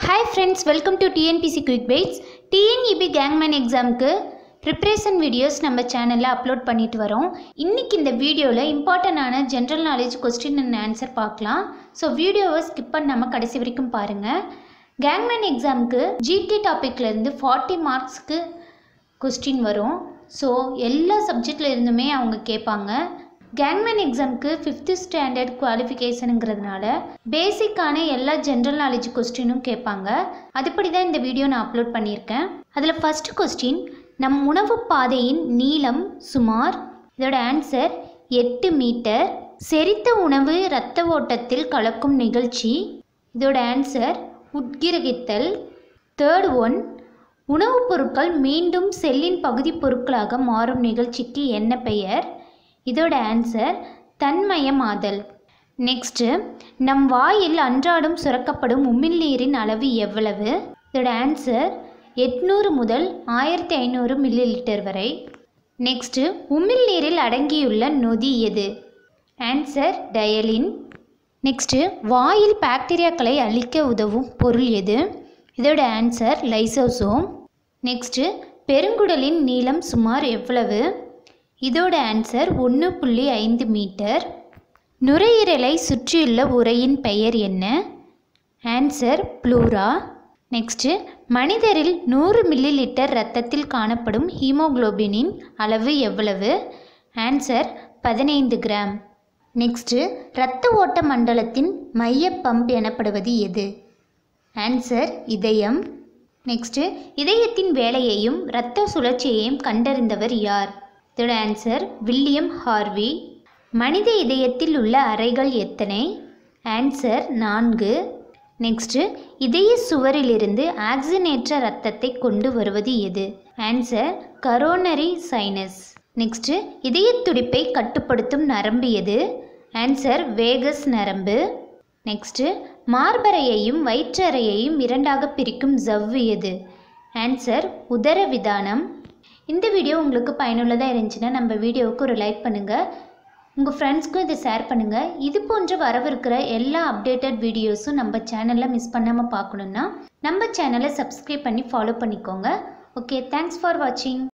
hi friends welcome to TNPC quick bites TNEB gangman எக்ஸாமுக்கு preparation videos நம்ம சேனலில் upload பண்ணிட்டு வரோம் இன்றைக்கி இந்த வீடியோவில் இம்பார்ட்டண்டான general knowledge question and answer பார்க்கலாம் ஸோ வீடியோவை ஸ்கிப் பண்ணாமல் கடைசி வரைக்கும் பாருங்கள் கேங்மேன் எக்ஸாமுக்கு ஜிகே டாப்பிக்லேருந்து ஃபார்ட்டி மார்க்ஸ்க்கு கொஸ்டின் வரும் ஸோ எல்லா சப்ஜெக்டில் இருந்துமே அவங்க கேட்பாங்க கேங்மேன் எக்ஸாமுக்கு ஃபிஃப்த்து ஸ்டாண்டர்ட் குவாலிஃபிகேஷனுங்கிறதுனால பேசிக்கான எல்லா ஜென்ரல் நாலேஜ் கொஸ்டினும் கேட்பாங்க அதுபடி தான் இந்த வீடியோ நான் அப்லோட் பண்ணியிருக்கேன் அதில் ஃபஸ்ட்டு கொஸ்டின் நம் உணவு பாதையின் நீளம் சுமார் இதோட ஆன்சர் எட்டு மீட்டர் செரித்த உணவு இரத்த ஓட்டத்தில் கலக்கும் நிகழ்ச்சி இதோட ஆன்சர் உட்கிரகித்தல் தேர்ட் ஒன் உணவுப் பொருட்கள் மீண்டும் செல்லின் பகுதி பொருட்களாக மாறும் நிகழ்ச்சிக்கு என்ன பெயர் இதோட ஆன்சர் தன்மயமாதல் நெக்ஸ்ட்டு நம் வாயில் அன்றாடம் சுரக்கப்படும் உமிழ்நீரின் அளவு எவ்வளவு இதோட ஆன்சர் எட்நூறு முதல் ஆயிரத்தி ஐநூறு மில்லி லிட்டர் வரை நெக்ஸ்ட்டு உமிழ்நீரில் அடங்கியுள்ள நொதி எது ஆன்சர் டயலின் நெக்ஸ்ட்டு வாயில் பாக்டீரியாக்களை அழிக்க உதவும் பொருள் எது இதோட ஆன்சர் லைசோசோம் நெக்ஸ்ட்டு பெருங்குடலின் நீளம் சுமார் எவ்வளவு இதோட ஆன்சர் ஒன்று புள்ளி ஐந்து மீட்டர் நுரையீரலை சுற்றியுள்ள உரையின் பெயர் என்ன ஆன்சர் ப்ளூரா நெக்ஸ்ட்டு மனிதரில் நூறு மில்லி லிட்டர் இரத்தத்தில் காணப்படும் ஹீமோகுளோபினின் அளவு எவ்வளவு ஆன்சர் பதினைந்து கிராம் நெக்ஸ்ட்டு இரத்த ஓட்ட மண்டலத்தின் மைய பம்ப் எனப்படுவது எது ஆன்சர் இதயம் நெக்ஸ்ட்டு இதயத்தின் வேலையையும் இரத்த சுழற்சியையும் கண்டறிந்தவர் யார் இதோட ஆன்சர் வில்லியம் ஹார்வி மனித இதயத்தில் உள்ள அறைகள் எத்தனை ஆன்சர் நான்கு நெக்ஸ்ட்டு இதய சுவரிலிருந்து ஆக்சினேற்ற இரத்தத்தை கொண்டு வருவது எது ஆன்சர் கரோனரி சைனஸ் நெக்ஸ்ட்டு இதய துடிப்பை கட்டுப்படுத்தும் நரம்பு எது ஆன்சர் வேகஸ் நரம்பு நெக்ஸ்ட்டு மார்பறையையும் வயிற்றறையையும் இரண்டாக பிரிக்கும் ஜவ்வு எது ஆன்சர் உதரவிதானம் இந்த வீடியோ உங்களுக்கு பயனுள்ளதாக இருந்துச்சுன்னா நம்ம வீடியோவுக்கு ஒரு லைக் பண்ணுங்கள் உங்கள் ஃப்ரெண்ட்ஸ்க்கும் இதை ஷேர் பண்ணுங்கள் இது போன்ற வரவிருக்கிற எல்லா அப்டேட்டட் வீடியோஸும் நம்ம சேனலில் மிஸ் பண்ணாமல் பார்க்கணுன்னா நம்ம சேனலை சப்ஸ்கிரைப் பண்ணி ஃபாலோ பண்ணிக்கோங்க ஓகே தேங்க்ஸ் ஃபார் வாட்சிங்